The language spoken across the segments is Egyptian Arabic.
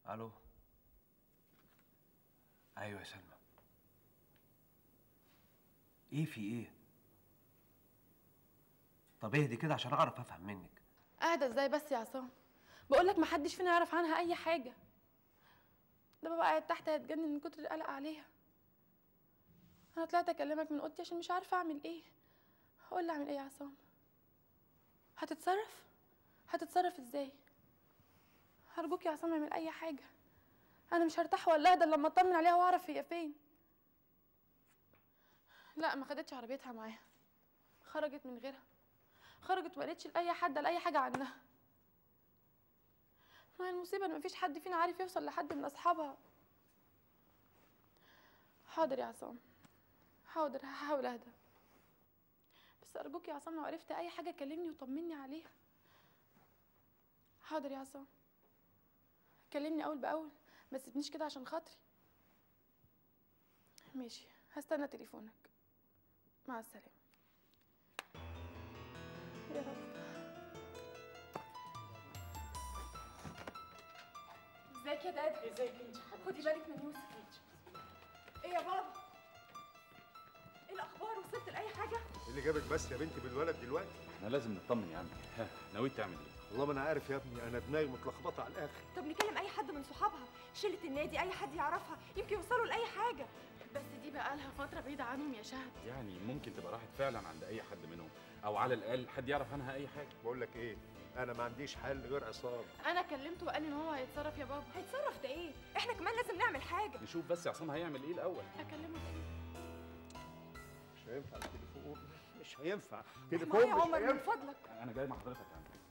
الو ايوه يا سلمى ايه في ايه طب اهدي كده عشان اعرف افهم منك اهدى ازاي بس يا عصام بقول لك محدش فينا يعرف عنها اي حاجه ده بابا قاعد تحت هيتجنن من كتر القلق عليها انا طلعت اكلمك من اوضتي عشان مش عارفه اعمل ايه هقول لي اعمل ايه يا عصام هتتصرف هتتصرف ازاي هرجوك يا عصام اعمل اي حاجه انا مش هرتاح ولا اهدى لما اطمن عليها واعرف هي فين لا ما خدتش عربيتها معاها خرجت من غيرها خرجت وما قالتش لاي حد لاي حاجه عنها ما هي المصيبه ان مفيش حد فينا عارف يوصل لحد من اصحابها حاضر يا عصام حاضر هحاول اهدى بس ارجوك يا عصام لو عرفت اي حاجه كلمني وطمني عليها حاضر يا عصام كلمني اول باول ما تسيبنيش كده عشان خاطري ماشي هستنى تليفونك مع السلامه يا رب ازيك يا دادي ازيك انت خدي بالك من يوسف ايه يا بابا ايه الاخبار وصلت لاي حاجه اللي جابك بس يا بنتي بالولد دلوقتي احنا لازم نطمن يا عمي ها ناوي تعمل ايه والله ما انا عارف يا ابني انا دماغي متلخبطه على الاخر طب نكلم اي حد من صحابها شله النادي اي حد يعرفها يمكن يوصلوا لاي حاجه بس دي بقى لها فتره بعيده عنهم يا شهد يعني ممكن تبقى راحت فعلا عند اي حد منهم او على الاقل حد يعرف عنها اي حاجه بقول لك ايه انا ما عنديش حل غير عصام انا كلمته وقال لي ان هو هيتصرف يا بابا هيتصرف ده ايه احنا كمان لازم نعمل حاجه نشوف بس عصام هيعمل ايه الاول اكلمه تاني مش هينفع التليفون مش هينفع ما تليفون يا مش عمر من هينفع فضلك انا جاي مع حضرتك يا عمي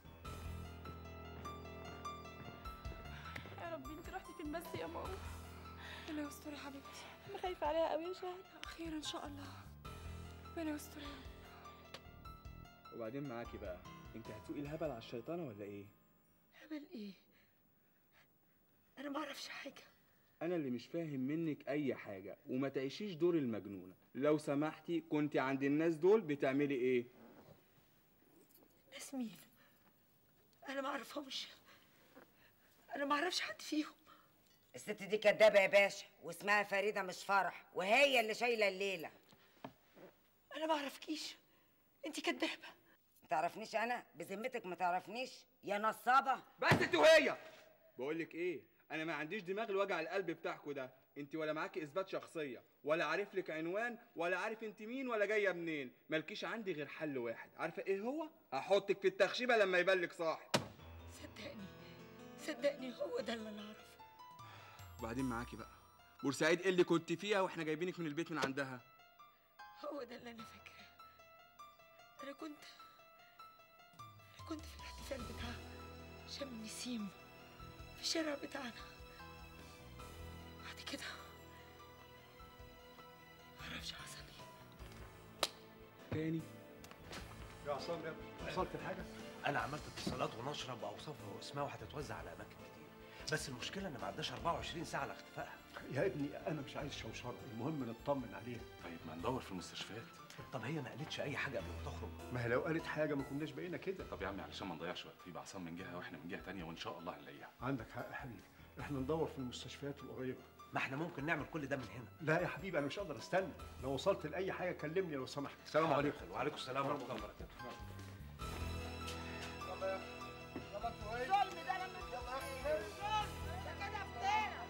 يا ربي انت رحتي فين بس يا ماما ربنا يستر يا حبيبتي انا خايفه عليها قوي يا شهد خير ان شاء الله ربنا يستر يا رب. وبعدين معاكي بقى انت هتسوقي الهبل على الشيطانه ولا ايه هبل ايه انا ما اعرفش حاجه انا اللي مش فاهم منك اي حاجه وما تعيشيش دور المجنونه لو سمحتي كنت عند الناس دول بتعملي ايه ناس مين انا ما اعرفهمش انا ما اعرفش حد فيهم الست دي كدابه يا باشا واسمها فريده مش فرح وهي اللي شايله الليله انا ما اعرفكيش انت كدابه ما تعرفنيش انا بذمتك ما تعرفنيش يا نصابه بس انت وهي بقول لك ايه انا ما عنديش دماغ لوجع القلب بتاعكوا ده انت ولا معاكي اثبات شخصيه ولا عارف لك عنوان ولا عارف انت مين ولا جايه منين مالكيش عندي غير حل واحد عارفه ايه هو احطك في التخشيبه لما يبان لك صاحب صدقني صدقني هو ده اللي انا اعرفه وبعدين معاكي بقى بورسعيد ايه اللي كنت فيها واحنا جايبينك من البيت من عندها هو ده اللي انا فاكراه انا كنت انا كنت في الاحتفال بتاع شم النسيم في الشارع بتاعنا بعد كده معرفش حصل ايه تاني يا عصام يا ابني وصلت لحاجه انا عملت اتصالات ونشره باوصافها واسمها وهتتوزع على اماكن كتير بس المشكله ان ما عداش 24 ساعه على اختفائها يا ابني انا مش عايز شوشره المهم نطمن عليها طيب ما ندور في المستشفيات طب هي ما قالتش اي حاجه قبل ما تخرج ما هي لو قالت حاجه ما كناش بقينا كده طب يا عمي علشان ما نضيعش وقت يبقى عصام من جهه واحنا من جهه تانية وان شاء الله هنلاقيها عندك حق يا حبيبي احنا ندور في المستشفيات القريبه ما احنا ممكن نعمل كل ده من هنا لا يا حبيبي انا مش هقدر استنى لو وصلت لاي حاجه كلمني لو سمحت السلام عليكم وعليكم السلام ورحمه الله وبركاته ظلم ده لما تشوف ظلم ده كده فتنه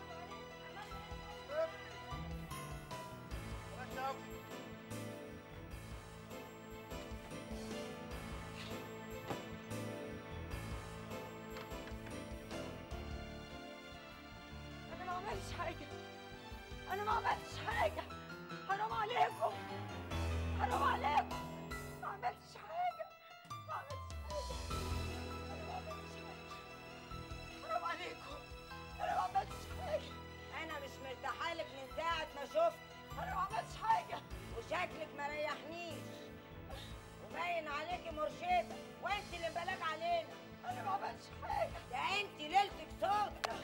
انا ما عملتش حاجه انا ما عملتش حاجه حرام عليكم حرام عليكم ما عملتش حاجه ما عملتش حاجه انا ما عملتش حاجه حرام عليكم انا ما عملتش حاجه انا مش مرتاحه لك من ساعه ما شفت انا ما عملتش حاجه وشكلك ما ريحنيش وباين عليكي مرشده وانت اللي بلاك علينا انا ما عملتش حاجه ده انت ليلتك سودا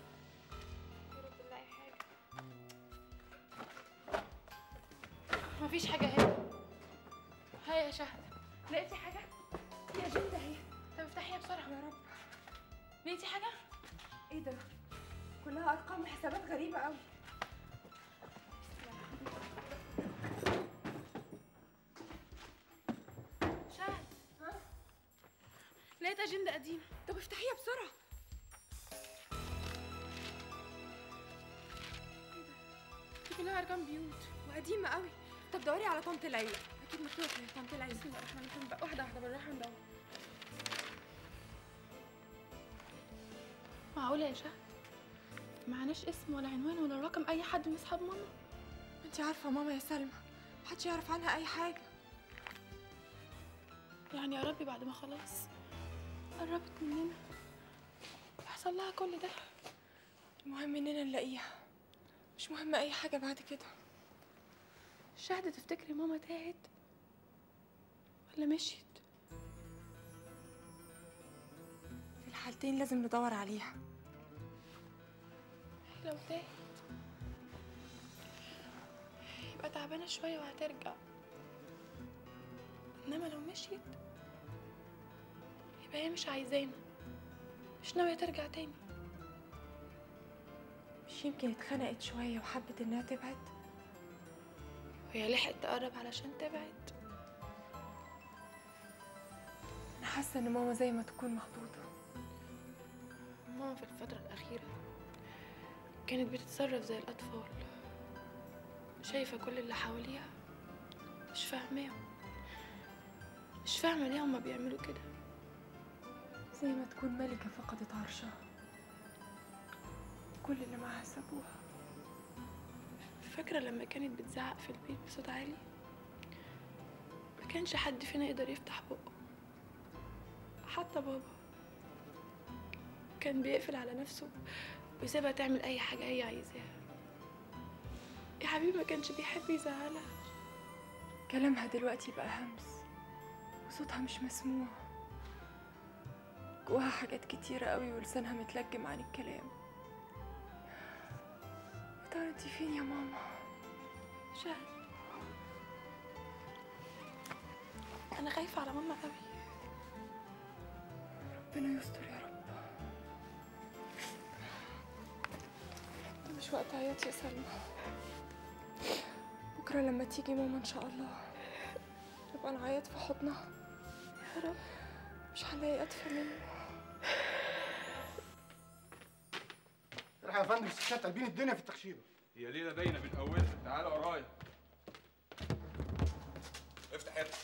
مفيش مفيش حاجه هنا هيا يا شهد لقيتي حاجه يا جد اهي طب افتحيها بسرعه يا رب لقيتي حاجه ايه ده كلها ارقام وحسابات غريبه قوي شهد لقيت اجنده قديمه طب افتحيها بسرعه دي كلها ارقام بيوت وقديمه قوي طب دوري على طنط ليلى اكيد مكتوبه في طنط ليلى بسم الله الرحمن الرحيم بقى واحده واحده بالراحه ندور معقوله يا شهد معناش اسم ولا عنوان ولا رقم اي حد من اصحاب ماما انت عارفه ماما يا سلمى محدش يعرف عنها اي حاجه يعني يا ربي بعد ما خلاص قربت مننا يحصل لها كل ده المهم اننا نلاقيها مش مهم اي حاجه بعد كده شهد تفتكري ماما تاهت ولا مشيت في الحالتين لازم ندور عليها لو تاهت يبقى تعبانة شوية وهترجع إنما لو مشيت يبقى هي مش عايزانا مش ناوية ترجع تاني مش يمكن اتخنقت شويه وحبت انها تبعد وهي لحقت تقرب علشان تبعد انا حاسه ان ماما زي ما تكون مخطوطه ماما في الفترة الأخيرة كانت بتتصرف زي الأطفال شايفة كل اللي حواليها مش فاهماهم مش فاهمة ليه هما بيعملوا كده زي ما تكون ملكه فقدت عرشها كل اللي معاها سابوها فاكرة لما كانت بتزعق في البيت بصوت عالي ما كانش حد فينا يقدر يفتح بقه حتى بابا كان بيقفل على نفسه ويسيبها تعمل أي حاجة هي عايزاها يا حبيبي ما كانش بيحب يزعلها كلامها دلوقتي بقى همس وصوتها مش مسموع جواها حاجات كتيرة قوي ولسانها متلجم عن الكلام يا ترى انتي فين يا ماما شهد أنا خايفة على ماما قوي ربنا يستر يا رب مش وقت عياط يا سلمى بكرة لما تيجي ماما إن شاء الله نبقى نعيط في حضنها يا رب مش هنلاقي أدفى منه الحق يا فندم الستات قلبين الدنيا في التخشيبه هي ليله باينه من اولها تعالى ورايا افتح يا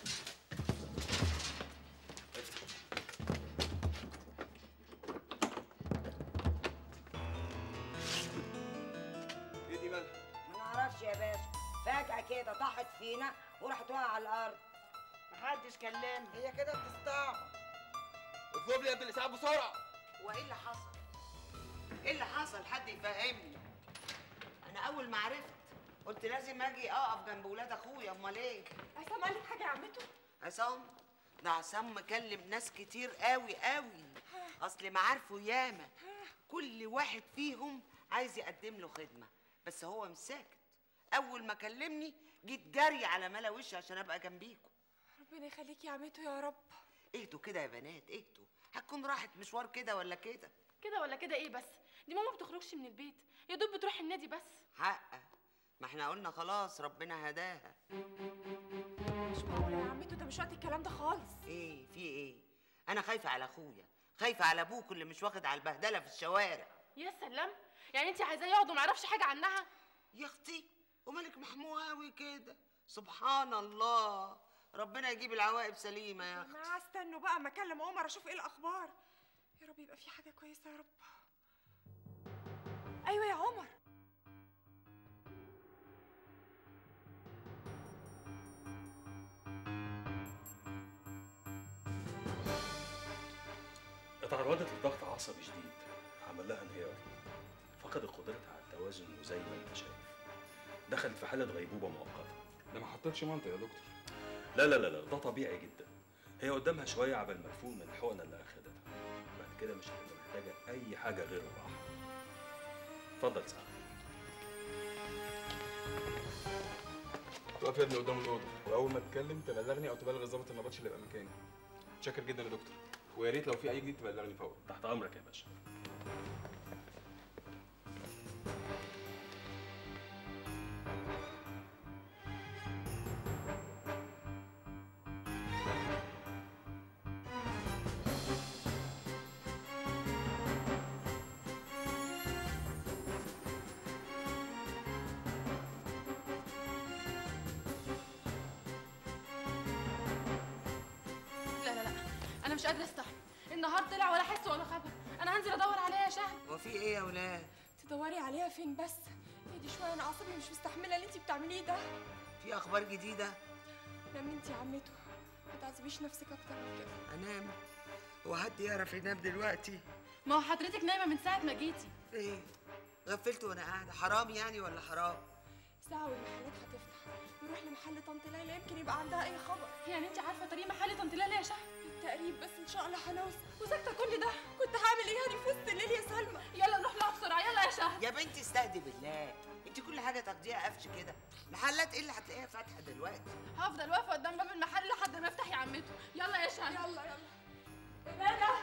ايه دي مالها ما نعرفش يا باشا فجأة كده طاحت فينا وراحت واقعة على الأرض محدش كلمني هي كده بتستعبط اطلب لي يا ابن الاسعاف بسرعه وايه اللي حصل؟ ايه اللي حصل؟ حد يفهمني أنا أول ما عرفت قلت لازم أجي أقف جنب ولاد أخويا أمال إيه؟ عصام قال لك حاجة يا عمته؟ عصام ده عصام مكلم ناس كتير قوي قوي اصل معارفه ياما كل واحد فيهم عايز يقدم له خدمه بس هو مش ساكت اول ما كلمني جيت جري على ملا وشي عشان ابقى جنبيكم ربنا يخليك يا عمته يا رب اهدوا كده يا بنات اهدوا هتكون راحت مشوار كده ولا كده كده ولا كده ايه بس دي ماما بتخرجش من البيت يا دوب بتروح النادي بس حقه ما احنا قلنا خلاص ربنا هداها مش معقولة يا عمته ده مش وقت الكلام ده خالص ايه في ايه انا خايفه على اخويا خايفه على ابوك اللي مش واخد على البهدله في الشوارع يا سلام يعني انت عايزاه يقعد وما يعرفش حاجه عنها يا اختي ومالك محموه قوي كده سبحان الله ربنا يجيب العواقب سليمه يا اختي ما استنوا بقى ما اكلم عمر اشوف ايه الاخبار يا رب يبقى في حاجه كويسه يا رب ايوه يا عمر اتعرضت لضغط عصبي شديد عمل لها انهيار فقدت قدرتها على التوازن وزي ما انت شايف دخلت في حاله غيبوبه مؤقته ده ما حطيتش منطق يا دكتور لا لا لا لا ده طبيعي جدا هي قدامها شويه عبال ما تفوق من الحقنه اللي اخدتها بعد كده مش هتبقى محتاجه اي حاجه غير الراحه اتفضل سعد تقف يا ابني قدام الاوضه واول ما تتكلم تبلغني او تبلغ الظابط النبطش اللي يبقى مكاني متشكر جدا يا دكتور ويا ريت لو في اي جديد تبلغني فورا تحت امرك يا باشا لا لا لا انا مش قادره استحمل النهار طلع ولا حس ولا خبر انا هنزل ادور عليها يا شهد هو في ايه يا ولاد تدوري عليها فين بس اهدي شويه انا اعصابي مش مستحمله اللي انت بتعمليه ده في اخبار جديده نامي انت يا عمته ما تعذبيش نفسك اكتر من كده انام هو حد يعرف ينام دلوقتي ما هو حضرتك نايمه من ساعه ما جيتي ايه غفلت وانا قاعده حرام يعني ولا حرام ساعه والمحلات هتفتح نروح لمحل طنط ليلى يمكن يبقى عندها اي خبر يعني انت عارفه طريق محل طنط ليلى يا شهد بالتقريب بس ان شاء الله هنوصل وساكته كل ده كنت هعمل ايه يعني في وسط الليل يا سلمى يلا نروح لها بسرعه يلا يا شهد يا بنتي استهدي بالله انت كل حاجه تاخديها قفش كده محلات ايه اللي هتلاقيها فاتحه دلوقتي هفضل واقفه قدام باب المحل لحد ما افتح يا عمته يلا يا شهد يلا يلا غادة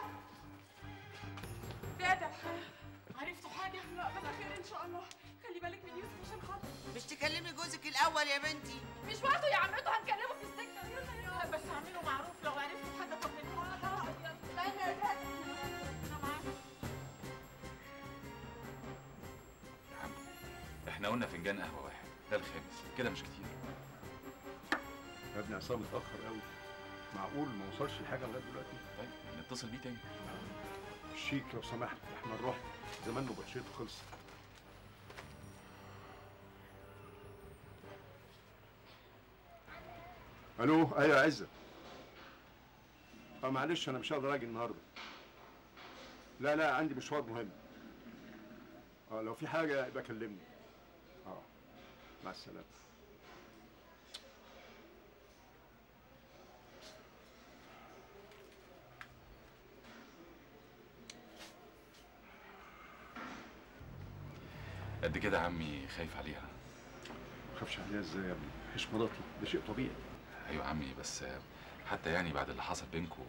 غادة عرفتوا حاجة؟ لا بس خير إن شاء الله خلي بالك من يوسف عشان خاطر مش تكلمي جوزك الاول يا بنتي مش وقته يا عمته هنكلمه في السكه يلا يلا بس اعملوا معروف لو عرفتوا حاجه طمنوها استنى يا غادة انا معاك يا عم احنا قلنا فنجان قهوه واحد ده الخامس كده مش كتير يا ابني عصام متاخر قوي معقول ما وصلش لحاجه لغايه دلوقتي طيب نتصل بيه تاني شيك لو سمحت احنا نروح زمانه بطشيته خلصت الو ايوه يا عزه اه معلش انا مش هقدر اجي النهارده لا لا عندي مشوار مهم اه لو في حاجه يبقى كلمني اه مع السلامه قد كده يا عمي خايف عليها ما تخافش عليها ازاي يا ابني مش مراتي ده شيء طبيعي ايوه يا عمي بس حتى يعني بعد اللي حصل بينكم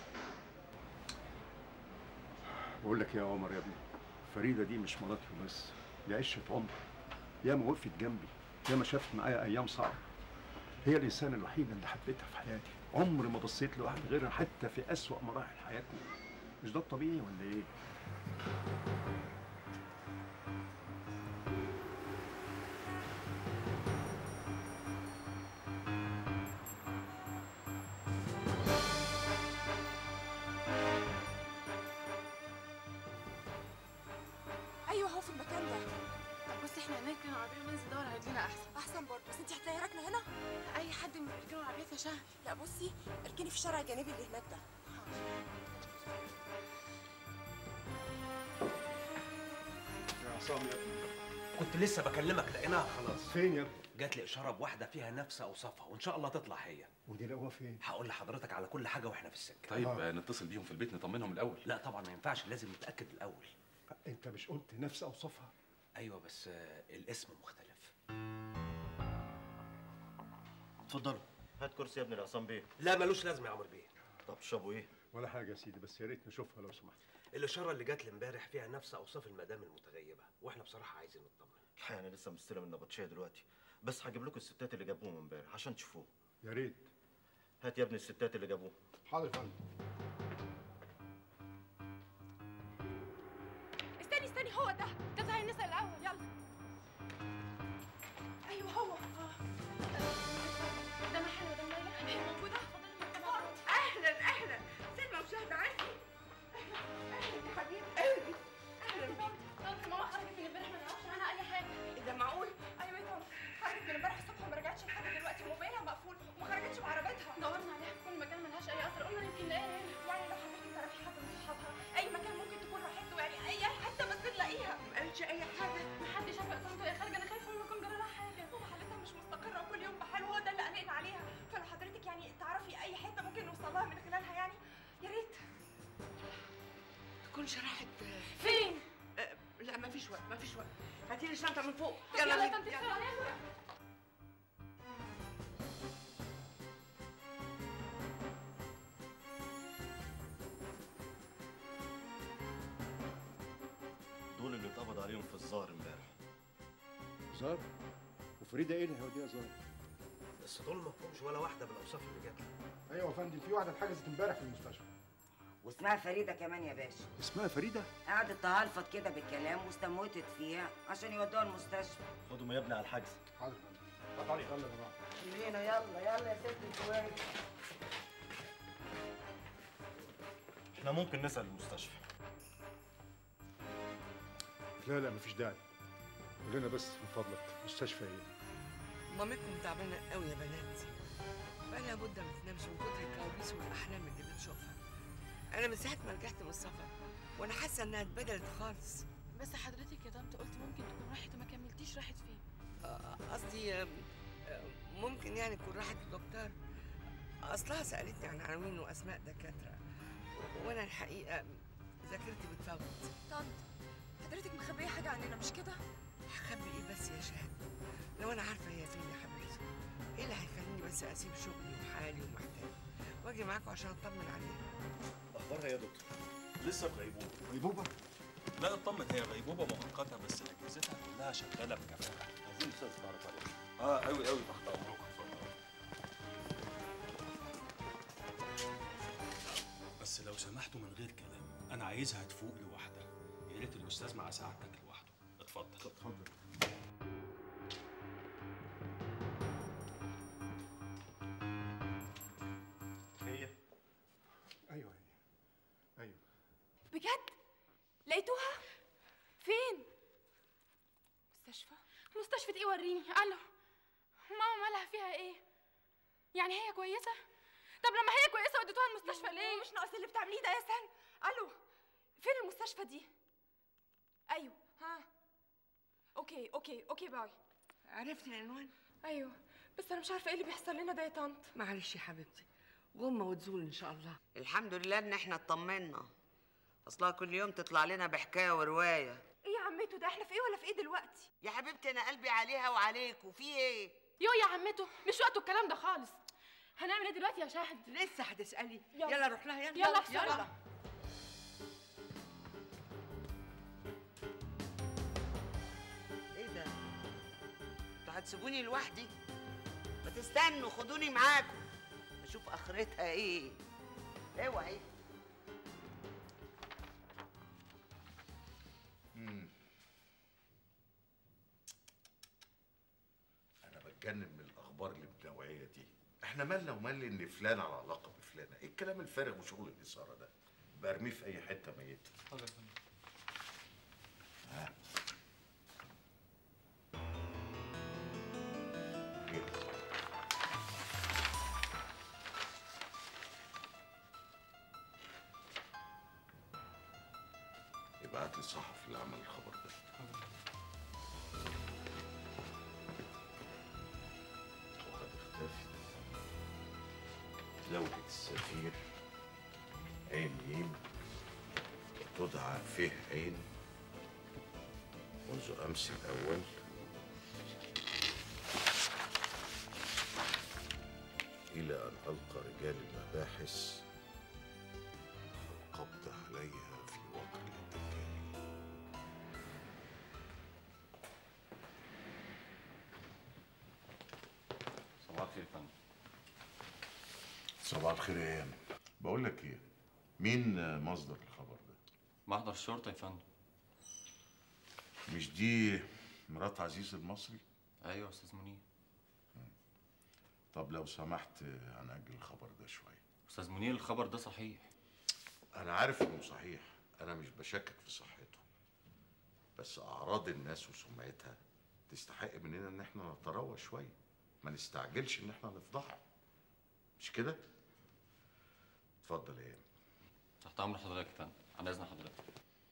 بقول لك إيه يا عمر يا ابني فريده دي مش مراتي وبس دي عشره عمر ياما وقفت جنبي ياما شافت معايا ايام صعبه هي الانسانه الوحيده اللي حبيتها في حياتي عمري ما بصيت لواحد غيرها حتى في اسوأ مراحل حياتنا مش ده الطبيعي ولا ايه أيوه هو في المكان ده طب بصي احنا هنركن العربيه وننزل ندور على رجلنا احسن أحسن برضه بس أنت هتلاقي راكنة هنا اي حد من رجلنا العربيه يا شهد لا بصي اركني في الشارع الجانبي اللي هناك ده يا عصام يا ابني كنت لسه بكلمك لقيناها خلاص فين يا ابني جات لي اشاره بواحده فيها نفس اوصافها وان شاء الله تطلع هي ودي لقوها فين هقول لحضرتك على كل حاجه واحنا في السكه طيب آه. نتصل بيهم في البيت نطمنهم الاول لا طبعا ما ينفعش لازم نتاكد الاول انت مش قلت نفس اوصافها ايوه بس آه، الاسم مختلف اتفضلوا هات كرسي يا ابني العصام بيه لا ملوش لازمه يا عمر بيه طب تشربوا ايه ولا حاجه يا سيدي بس يا ريت نشوفها لو سمحت الاشاره اللي جات لي امبارح فيها نفس اوصاف المدام المتغيبه واحنا بصراحه عايزين نطمن الحقيقه انا لسه مستلم النبطشيه دلوقتي بس هجيب لكم الستات اللي جابوهم امبارح عشان تشوفوه يا ريت هات يا ابني الستات اللي جابوه حاضر يا فندم استني استني هو ده طب تعالي نسال الاول يلا أيوه هو آه. ده محل وده ليلى هي موجودة أهلا أهلا سلمى وشهد عندي أهلا يا حبيبي أهلا أهلا بيك طنط ماما خرجت من امبارح ما نعرفش عنها اي حاجه إيه ده معقول؟ أيوه يا طنط خرجت من امبارح الصبح وما رجعتش لحد دلوقتي وموبايلها مقفول وما خرجتش بعربيتها دورنا عليها في كل مكان ملهاش اي اثر قلنا يمكن نلاقيها هنا يعني لو حضرتك تعرفي حد من صحابها أي مكان ممكن تكون راحت له يعني أي حتة بس نلاقيها ما قالتش أي حاجة محدش شاف طنط وهي خارجه انا خايفه ما يكون جرى لها حاجه ماما حالتها مش مستقرة وكل يوم بحال وهو ده اللي قلقنا عليها فلو حضرتك يعني تعرفي أي حتة ممكن نوصل لها من خلالها يعني يا ريت تكونش راحت فين؟ أه لا مفيش وقت مفيش وقت هاتي لي الشنطه من فوق يلا يلا يا طنط يلا. بسرعه يلا الظاهر امبارح زار وفريده ايه اللي هيوديها زار بس دول ما فيهمش ولا واحده بالاوصاف اللي جات لي ايوه يا فندم في واحده اتحجزت امبارح في المستشفى واسمها فريدة كمان يا باشا اسمها فريده قعدت تهلفط كده بالكلام واستموتت فيها عشان يودوها المستشفى خدهم يا ابني على الحجز حاضر اتفضل يلا يا جماعه لينا يلا يلا يا ست الكويس احنا ممكن نسال المستشفى لا لا مفيش داعي قول لنا بس من فضلك مستشفى ايه مامتكم تعبانه قوي يا بنات بقالها مده ما تنامش من كتر الكوابيس والاحلام اللي بتشوفها انا من ساعه ما رجعت من السفر وانا حاسه انها اتبدلت خالص بس حضرتك يا طنط قلت ممكن تكون راحت وما كملتيش راحت فين آه، قصدي آم، آم، ممكن يعني تكون راحت الدكتور اصلها سالتني عن عناوين واسماء دكاتره وانا الحقيقه ذاكرتي بتفوت طنط حضرتك مخبيه حاجه عننا مش كده هخبي ايه بس يا شهد لو انا عارفه هي فين يا حبيبتي ايه اللي هيخليني بس اسيب شغلي وحالي ومحتاج واجي معاكم عشان اطمن عليها اخبارها يا دكتور لسه في غيبوبه غيبوبه لا اطمن هي غيبوبه مؤقته بس اجهزتها كلها شغاله بكفاءه عايزين استاذ نعرف عليها اه قوي قوي تحت امركم اتفضل بس لو سمحتوا من غير كلام انا عايزها تفوق لوحدها يا ريت الاستاذ مع سعادتك لوحده اتفضل اتفضل هي ايوه ايوه بجد لقيتوها فين مستشفى مستشفى ايه وريني الو ماما مالها فيها ايه يعني هي كويسه طب لما هي كويسه وديتوها المستشفى ليه مش ناقص اللي بتعمليه ده يا سن الو فين المستشفى دي ايوه ها اوكي اوكي اوكي باي عرفتي العنوان ايوه بس انا مش عارفه ايه اللي بيحصل لنا ده يا طنط معلش يا حبيبتي غمه وتزول ان شاء الله الحمد لله ان احنا اطمنا اصلها كل يوم تطلع لنا بحكايه وروايه ايه يا عمته ده احنا في ايه ولا في ايه دلوقتي يا حبيبتي انا قلبي عليها وعليك وفي ايه يو يا عمته مش وقته الكلام ده خالص هنعمل ايه دلوقتي يا شاهد لسه هتسالي يلا. يلا روح لها يلا يلا بسرعه ايه ده انتوا هتسيبوني لوحدي ما تستنوا خدوني معاكم اشوف اخرتها ايه اوعي مم. انا بتجنن من الاخبار اللي بالنوعيه دي احنا مالنا ومال ان فلان على علاقه بفلانه ايه الكلام الفارغ وشغل الاثاره ده برميه في اي حته ميته ها خير. ابعت لي الصحفي اللي عمل الخبر ده وقد اختفت زوجة السفير عين ميم تدعى فيه عين منذ أمس الأول إلى أن ألقى رجال المباحث القبض عليها في وقر الدجال صباح الخير يا فندم صباح الخير يا ايام بقول لك ايه مين مصدر الخبر ده محضر الشرطه يا فندم مش دي مرات عزيز المصري ايوه يا استاذ منير طب لو سمحت هنأجل الخبر ده شويه استاذ منير الخبر ده صحيح انا عارف انه صحيح انا مش بشكك في صحته بس اعراض الناس وسمعتها تستحق مننا ان احنا نتروى شويه ما نستعجلش ان احنا نفضحها مش كده اتفضل يا ايام تحت امر حضرتك يا فندم على اذن حضرتك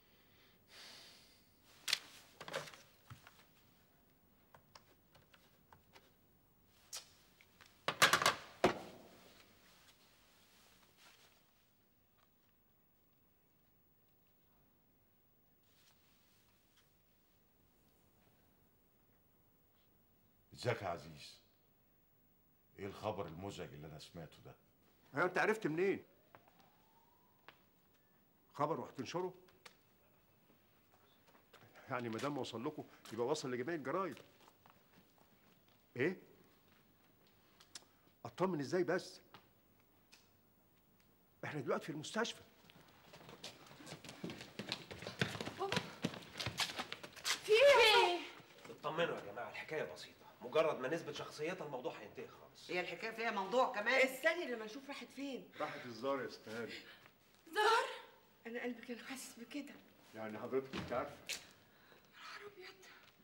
ازيك يا عزيز ايه الخبر المزعج اللي انا سمعته ده ايوه انت عرفت منين خبر وهتنشره يعني ما دام وصل لكم يبقى وصل لجميع الجرايد ايه اطمن ازاي بس احنا دلوقتي في المستشفى في ايه؟ اطمنوا يا جماعه الحكايه بسيطه مجرد ما نثبت شخصيتها الموضوع هينتهي خالص هي الحكايه فيها موضوع كمان استني لما اشوف راحت فين راحت الزار يا استاذ زهر انا قلبي كان حاسس بكده يعني حضرتك انت عارفه نهار ابيض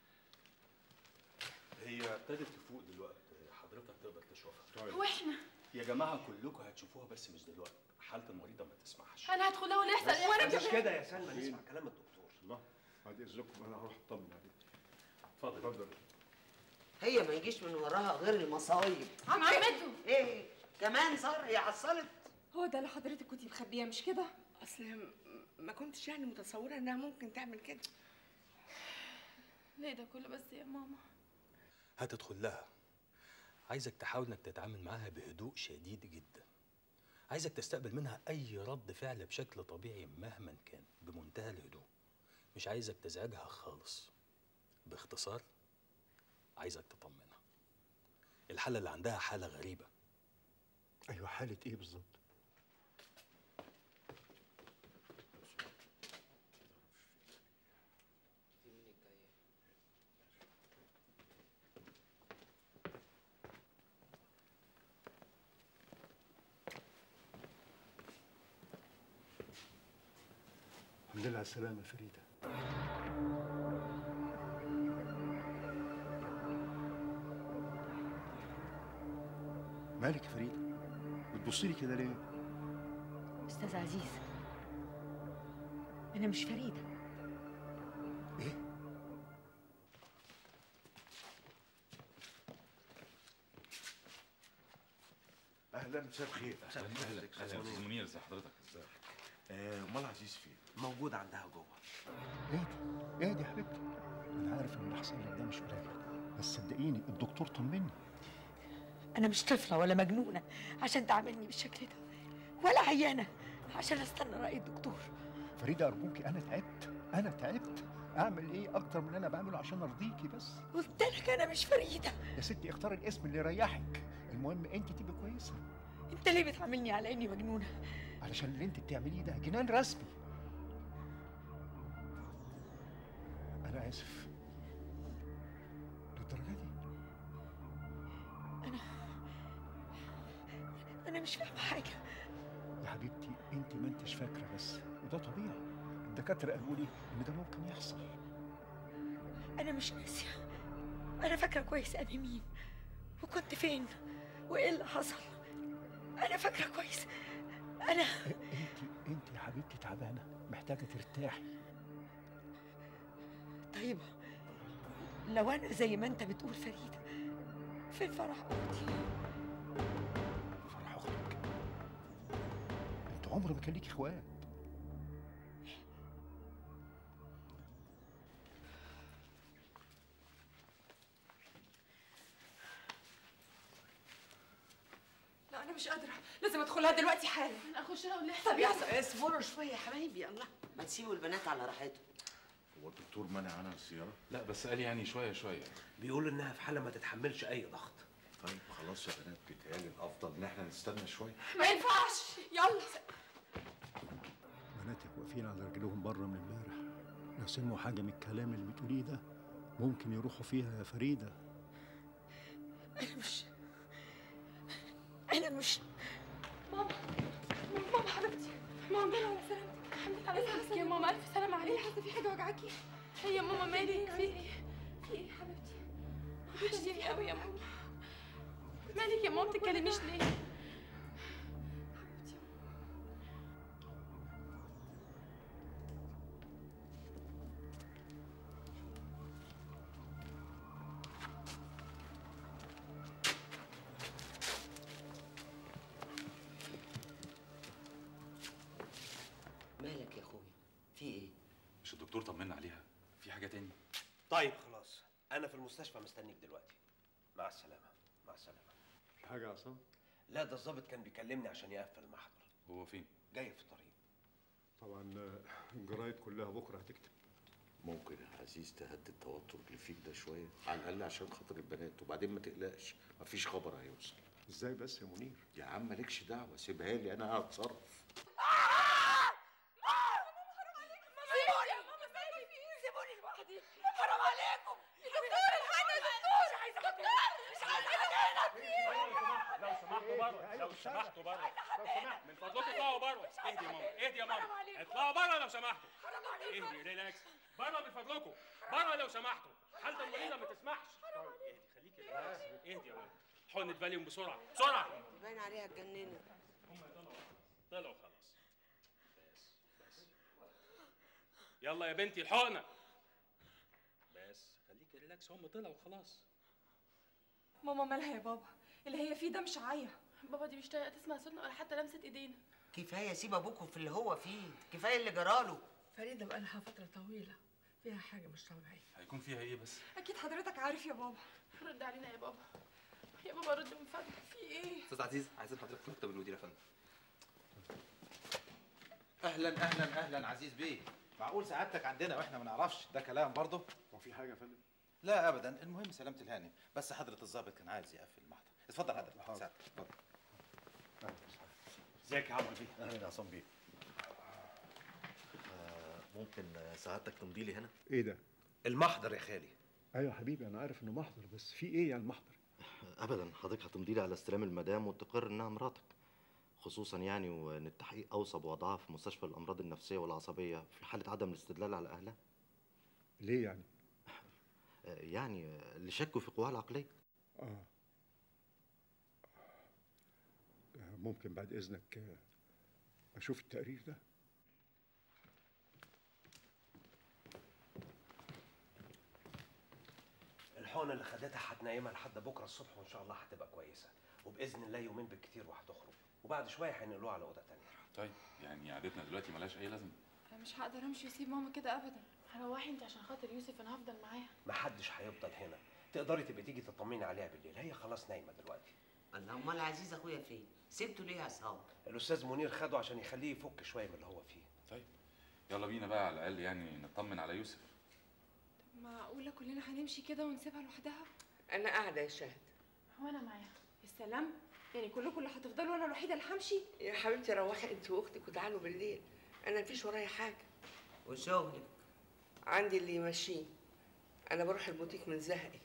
هي ابتدت تفوق دلوقتي حضرتك تقدر تشوفها هو احنا يا جماعه كلكم هتشوفوها بس مش دلوقتي حاله المريضه ما تسمحش انا هدخل لها ولا يحصل ايه وانا مش كمان كده يا سلمى نسمع كلام الدكتور الله بعد اذنكم انا هروح اطمن عليك اتفضل اتفضل هي ما يجيش من وراها غير المصايب عم عمته ايه كمان صار هي حصلت هو ده اللي حضرتك كنتي مخبيه مش كده اصل م- ما كنتش يعني متصوره انها ممكن تعمل كده ليه ده كله بس يا ماما هتدخل لها عايزك تحاول انك تتعامل معاها بهدوء شديد جدا عايزك تستقبل منها اي رد فعل بشكل طبيعي مهما كان بمنتهى الهدوء مش عايزك تزعجها خالص باختصار عايزك تطمنها الحالة اللي عندها حالة غريبة ايوه حاله ايه بالظبط الحمد لله على السلامه يا فريده مالك يا فريده بتبصي لي كده ليه استاذ عزيز انا مش فريده ايه اهلا مساء الخير اهلا اهلا اهلا استاذ منير ازي حضرتك ازيك آه، امال عزيز فين موجود عندها جوه اهدي اهدي يا حبيبتي انا عارف ان اللي حصل لك ده مش قليل بس صدقيني الدكتور طمني انا مش طفله ولا مجنونه عشان تعاملني بالشكل ده ولا عيانه عشان استنى راي الدكتور فريده ارجوكي انا تعبت انا تعبت اعمل ايه اكتر من اللي انا بعمله عشان ارضيكي بس قلت لك انا مش فريده يا ستي اختاري الاسم اللي يريحك المهم انت تبقي كويسه انت ليه بتعاملني على اني مجنونه علشان اللي انت بتعمليه ده جنان رسمي انا اسف للدرجه دي انا مش فاهمه حاجه يا حبيبتي انت ما انتش فاكره بس وده طبيعي الدكاتره قالوا لي ان ده ممكن يحصل انا مش ناسيه انا فاكره كويس انا مين وكنت فين وايه اللي حصل انا فاكره كويس انا انت انت يا حبيبتي تعبانه محتاجه ترتاحي طيب لو انا زي ما انت بتقول فريده فين فرح اختي فرح اختك انت عمر ما كان ليك اخوات لا انا مش قادره لازم ادخلها دلوقتي حالا انا اخش لها ولا طب يلا اصبروا شويه يا حبايبي الله ما تسيبوا البنات على راحتهم هو الدكتور منع عنها الزياره لا بس قال يعني شويه شويه بيقول انها في حاله ما تتحملش اي ضغط طيب خلاص يا بنات بيتهيألي الافضل ان احنا نستنى شويه ما ينفعش يلا بناتك واقفين على رجلهم بره من امبارح لو سمعوا حاجه من الكلام اللي بتقوليه ده ممكن يروحوا فيها يا فريده انا مش انا مش ماما ماما حبيبتي ماما الحمد لله على سلامتك الحمد لله على سلامتك يا ماما الف سلامة عليك حاسة في حاجة وجعاكي هي يا ماما مالك في ايه في ايه حبيبتي وحشتيني قوي يا ماما مالك يا ماما ما بتتكلميش ليه مالك يا اخويا في ايه مش الدكتور طمنا عليها في حاجه تاني طيب خلاص انا في المستشفى مستنيك دلوقتي مع السلامه مع السلامه في حاجه يا عصام لا ده الظابط كان بيكلمني عشان يقفل المحضر هو فين جاي في الطريق طبعا آه، الجرايد كلها بكره هتكتب ممكن يا عزيز تهدي التوتر اللي فيك ده شويه على الاقل عشان خاطر البنات وبعدين ما تقلقش مفيش خبر هيوصل ازاي بس يا منير يا عم مالكش دعوه سيبها لي انا هتصرف سيبوني يا ماما سيبوني لوحدي حرام عليكم دكتور الحاجة يا دكتور مش عايزة دكتور مش عايزة لو سمحتوا بره لو سمحتوا بره من فضلكم اطلعوا بره اهدي يا ماما اهدي يا ماما اطلعوا بره لو سمحتوا اهدي ريلاكس بره من فضلكم بره لو سمحتوا حالة المريضة ما تسمحش اهدي خليكي ريلاكس اهدي يا ماما حقنة فاليوم بسرعة بسرعة باين عليها اتجننت هم طلعوا طلعوا خلاص بس بس يلا يا بنتي الحقنة بس خليكي ريلاكس هم طلعوا خلاص ماما مالها يا بابا اللي هي فيه ده مش عاية بابا دي مش طايقة تسمع صوتنا ولا حتى لمسة ايدينا كفايه سيب ابوكوا في اللي هو فيه كفايه اللي جراله فريده بقالها فتره طويله فيها حاجه مش طبيعيه هيكون فيها ايه بس اكيد حضرتك عارف يا بابا رد علينا يا بابا يا بابا رد من فضلك في ايه استاذ عزيز عايزين حضرتك في مكتب المدير يا فندم اهلا اهلا اهلا عزيز بيه معقول سعادتك عندنا واحنا ما نعرفش ده كلام برضه هو في حاجه يا فندم لا ابدا المهم سلامه الهانم بس حضره الضابط كان عايز يقفل المحضر اتفضل حضرتك سعادتك اتفضل ازيك يا عمرو بيه اهلا يا عصام بيه ممكن سعادتك تمضي لي هنا ايه ده المحضر يا خالي ايوه يا حبيبي انا عارف انه محضر بس في ايه يعني المحضر ابدا حضرتك هتمضي لي على استلام المدام وتقر انها مراتك خصوصا يعني وان التحقيق اوصى بوضعها في مستشفى الامراض النفسيه والعصبيه في حاله عدم الاستدلال على اهلها ليه يعني آه، يعني آه، اللي شكوا في قواها العقليه اه آه، ممكن بعد اذنك آه، اشوف التقرير ده الحقنه اللي خدتها هتنيمها لحد بكره الصبح وان شاء الله هتبقى كويسه وباذن الله يومين بالكتير وهتخرج وبعد شويه هينقلوها على اوضه تانية طيب يعني قعدتنا دلوقتي ملهاش اي لازمه انا مش هقدر امشي واسيب ماما كده ابدا روحي انت عشان خاطر يوسف انا هفضل معاها محدش هيفضل هنا تقدري تبقي تيجي تطمني عليها بالليل هي خلاص نايمه دلوقتي الله امال عزيز اخويا فين سبته ليه يا عصام الاستاذ منير خده عشان يخليه يفك شويه من اللي هو فيه طيب يلا بينا بقى على الاقل يعني نطمن على يوسف معقولة كلنا هنمشي كده ونسيبها لوحدها انا قاعده يا شهد وانا معاها يا سلام يعني كلكم اللي هتفضلوا وانا الوحيده اللي همشي يا حبيبتي روحي انت واختك وتعالوا بالليل انا مفيش ورايا حاجه وشغلك عندي اللي يمشيه انا بروح البوتيك من زهقي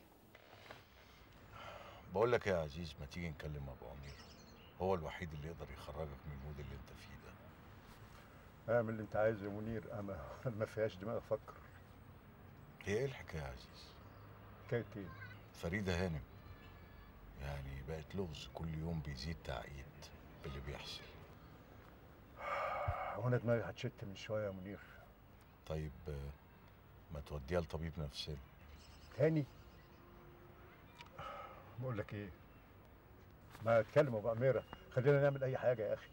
بقول لك يا عزيز ما تيجي نكلم ابو امير هو الوحيد اللي يقدر يخرجك من المود اللي انت فيه ده اعمل اللي انت عايزه يا منير اما ما فيهاش دماغ افكر هي ايه الحكايه يا عزيز حكايه ايه فريده هانم يعني بقت لغز كل يوم بيزيد تعقيد باللي بيحصل هو انا دماغي هتشت من شويه يا منير طيب آه، ما توديها لطبيب نفساني تاني بقول لك ايه ما اتكلم ابو اميره خلينا نعمل اي حاجه يا اخي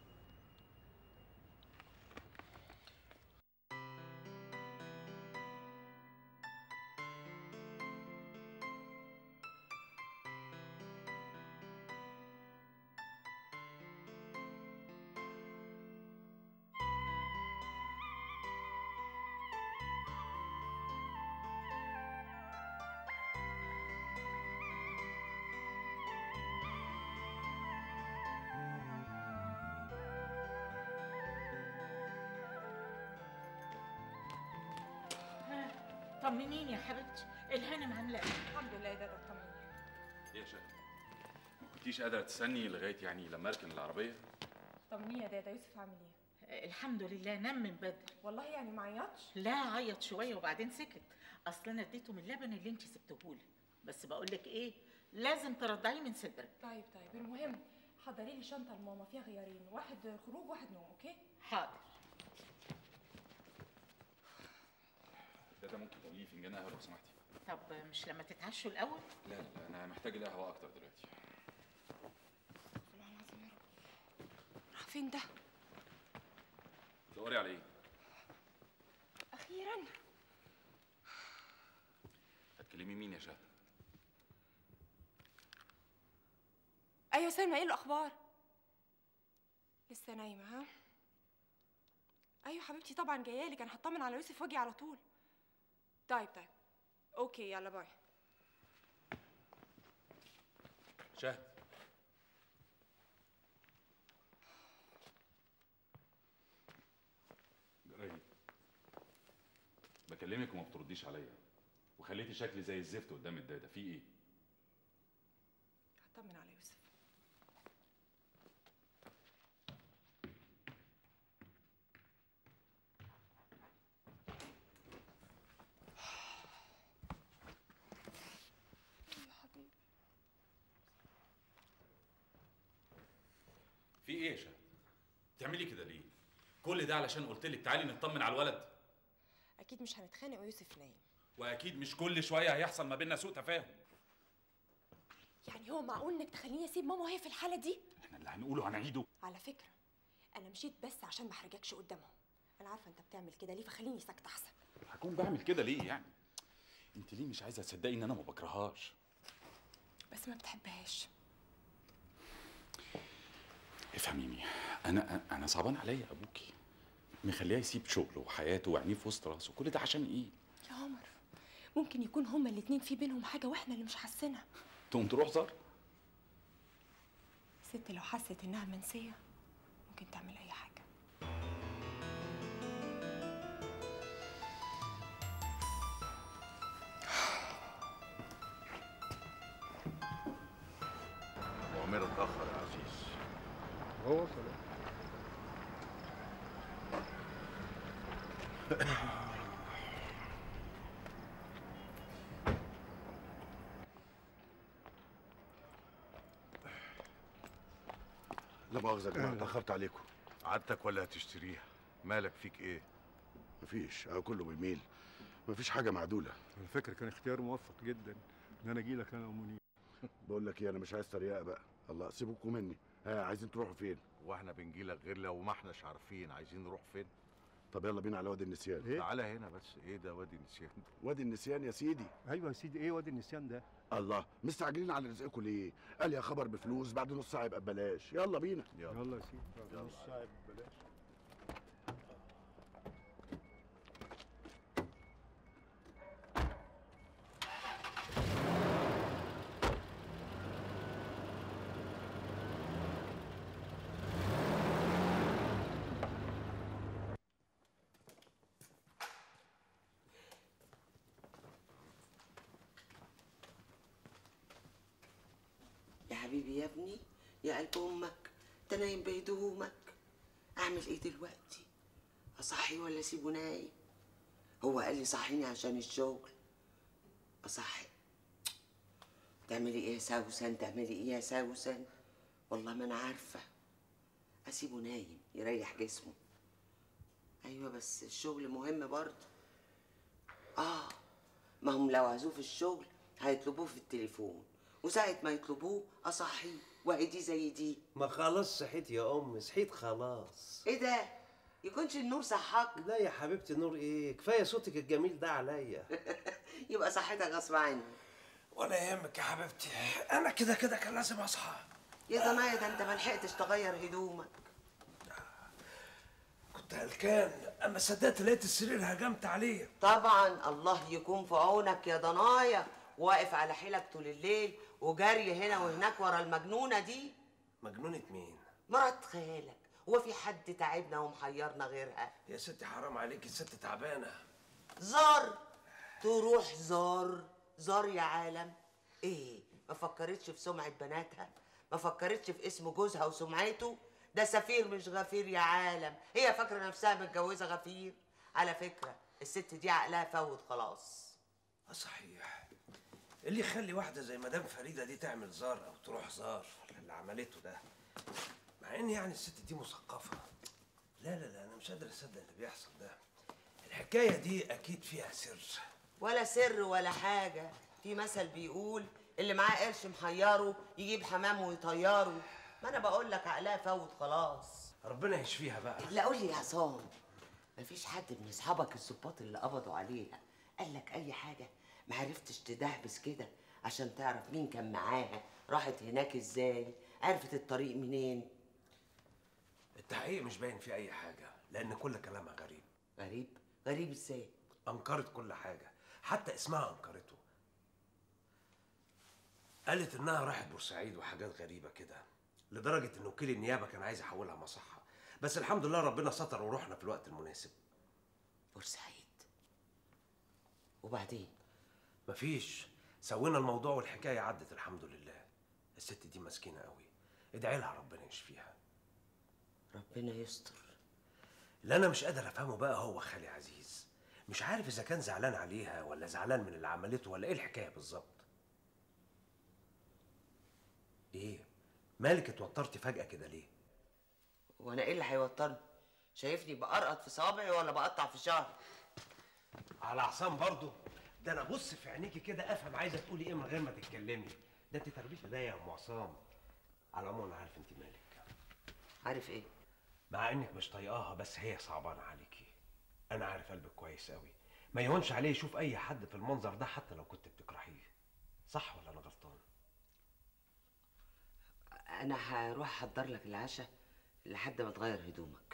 ها طمنيني يا حبيبتي الهانم عامله ايه الحمد لله يا دادا اطمني ايه يا شهد ما كنتيش قادره تستني لغايه يعني لما اركن العربيه طمني يا دادا يوسف عامل ايه الحمد لله نام من بدري والله يعني ما عيطش لا عيط شويه وبعدين سكت اصل انا اديته من اللبن اللي انت سبتهولي بس بقول لك ايه لازم ترضعيه من صدرك طيب طيب المهم حضري لي شنطه لماما فيها غيارين واحد خروج واحد نوم اوكي حاضر ده ده ممكن تقولي لي فنجان قهوه لو سمحتي طب مش لما تتعشوا الاول لا لا لا انا محتاج القهوه اكتر دلوقتي راح فين ده دوري على ايه اخيرا هتكلمي مين يا شهد ايوه سلمى ايه الاخبار لسه نايمه ها ايوه حبيبتي طبعا جايه لك انا هطمن على يوسف واجي على طول طيب طيب اوكي يلا باي شهد جراي بكلمك وما بترديش عليا وخليتي شكلي زي الزفت قدام الداده في ايه هطمن على يوسف في ايه يا شهد تعملي كده ليه كل ده علشان قلت لك تعالي نطمن على الولد اكيد مش هنتخانق ويوسف نايم واكيد مش كل شويه هيحصل ما بيننا سوء تفاهم يعني هو معقول انك تخليني اسيب ماما وهي في الحاله دي احنا اللي هنقوله هنعيده على فكره انا مشيت بس عشان ما احرجكش قدامهم انا عارفه انت بتعمل كده ليه فخليني ساكته احسن هكون بعمل كده ليه يعني انت ليه مش عايزه تصدقي ان انا ما بكرهاش بس ما بتحبهاش افهميني انا انا صعبان عليا ابوكي مخليها يسيب شغله وحياته وعينيه في وسط راسه كل ده عشان ايه يا عمر ممكن يكون هما الاتنين في بينهم حاجه واحنا اللي مش حاسينها تقوم تروح زار الست لو حست انها منسيه ممكن تعمل اي حاجه مؤامرة اتأخر يا عزيز هو وصل لا مؤاخذة يا جماعة اتأخرت عليكم عادتك ولا هتشتريها مالك فيك ايه مفيش اه كله بيميل مفيش حاجه معدوله على فكره كان اختيار موفق جدا ان انا اجي لك انا ومنير بقول لك ايه انا مش عايز تريقه بقى الله سيبوكوا مني ها عايزين تروحوا فين واحنا بنجيلك غير لو ما احناش عارفين عايزين نروح فين طب يلا بينا على وادي النسيان إيه؟ تعالى هنا بس ايه ده وادي نسيان وادي النسيان يا سيدي ايوه يا سيدي ايه وادي النسيان ده الله مستعجلين على رزقكم ليه قال يا خبر بفلوس بعد نص ساعه يبقى ببلاش يلا بينا يلا يا سيدي يلا. نص ساعه ببلاش يا حبيبي يا ابني يا قلب امك انت نايم بهدومك اعمل ايه دلوقتي اصحي ولا اسيبه نايم هو قال لي صحيني عشان الشغل اصحي تعملي ايه يا سوسن تعملي ايه يا سوسن والله ما انا عارفه اسيبه نايم يريح جسمه ايوه بس الشغل مهم برضه اه ما هم لو عزوه في الشغل هيطلبوه في التليفون وساعة ما يطلبوه أصحيه وهي دي زي دي ما خلاص صحيت يا ام صحيت خلاص إيه ده؟ يكونش النور صحاك لا يا حبيبتي نور ايه كفايه صوتك الجميل ده عليا يبقى صحتك غصب عني ولا يهمك يا حبيبتي انا كده كده كان لازم اصحى يا ضنايا ده أنت ملحقتش تغير هدومك كنت قلقان اما صدقت لقيت السرير هجمت عليه طبعا الله يكون في عونك يا ضنايا واقف على حيلك طول الليل وجري هنا وهناك ورا المجنونة دي مجنونه مين مرات خيالك هو في حد تعبنا ومحيرنا غيرها يا ستي حرام عليك الست تعبانه زار تروح زار زار يا عالم ايه ما فكرتش في سمعة بناتها ما فكرتش في اسم جوزها وسمعته ده سفير مش غفير يا عالم هي فاكرة نفسها متجوزة غفير على فكرة الست دي عقلها فوت خلاص اه صحيح اللي يخلي واحده زي مدام فريده دي تعمل زار او تروح زار اللي عملته ده مع ان يعني الست دي مثقفه لا لا لا انا مش قادر اصدق اللي بيحصل ده الحكايه دي اكيد فيها سر ولا سر ولا حاجة في مثل بيقول اللي معاه قرش محيره يجيب حمام ويطيره ما انا بقول لك عقلها فوت خلاص ربنا يشفيها بقى لا قول لي يا عصام مفيش حد من اصحابك الظباط اللي قبضوا عليها قال لك اي حاجه ما عرفتش تدهبس كده عشان تعرف مين كان معاها راحت هناك ازاي عرفت الطريق منين التحقيق مش باين فيه اي حاجه لان كل كلامها غريب غريب غريب ازاي انكرت كل حاجه حتى اسمها انكرته قالت انها راحت بورسعيد وحاجات غريبه كده لدرجه ان وكيل النيابه كان عايز يحولها مصحه بس الحمد لله ربنا ستر ورحنا في الوقت المناسب بورسعيد وبعدين مفيش سوينا الموضوع والحكايه عدت الحمد لله الست دي مسكينه قوي ادعي لها ربنا يشفيها ربنا يستر اللي انا مش قادر افهمه بقى هو خالي عزيز مش عارف اذا كان زعلان عليها ولا زعلان من اللي عملته ولا ايه الحكايه بالظبط ايه مالك اتوترتي فجاه كده ليه وانا ايه اللي هيوترني شايفني بقرقط في صوابعي ولا بقطع في شعري على عصام برضو ده انا بص في عينيكي كده افهم عايزه تقولي ايه من غير ما تتكلمي ده انت تربيتي ده يا ام عصام على العموم انا عارف انت مالك عارف ايه مع انك مش طايقاها بس هي صعبانه عليكي انا عارف قلبك كويس قوي ما يهونش عليه يشوف اي حد في المنظر ده حتى لو كنت بتكرهيه صح ولا انا غلطان انا هروح احضر لك العشاء لحد ما تغير هدومك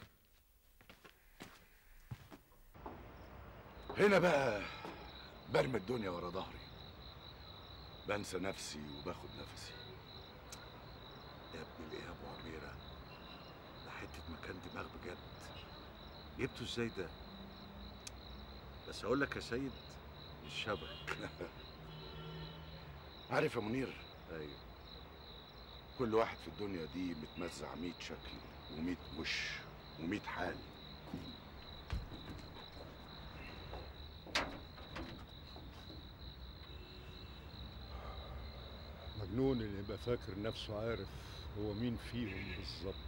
هنا بقى برمي الدنيا ورا ظهري بنسى نفسي وباخد نفسي يا ابن الايه يا ابو عميره ده حته مكان دماغ بجد جبته ازاي ده بس اقول لك يا سيد مش شبك عارف يا منير ايوه كل واحد في الدنيا دي متمزع ميت شكل وميت وش وميت حال مجنون اللي يبقى فاكر نفسه عارف هو مين فيهم بالظبط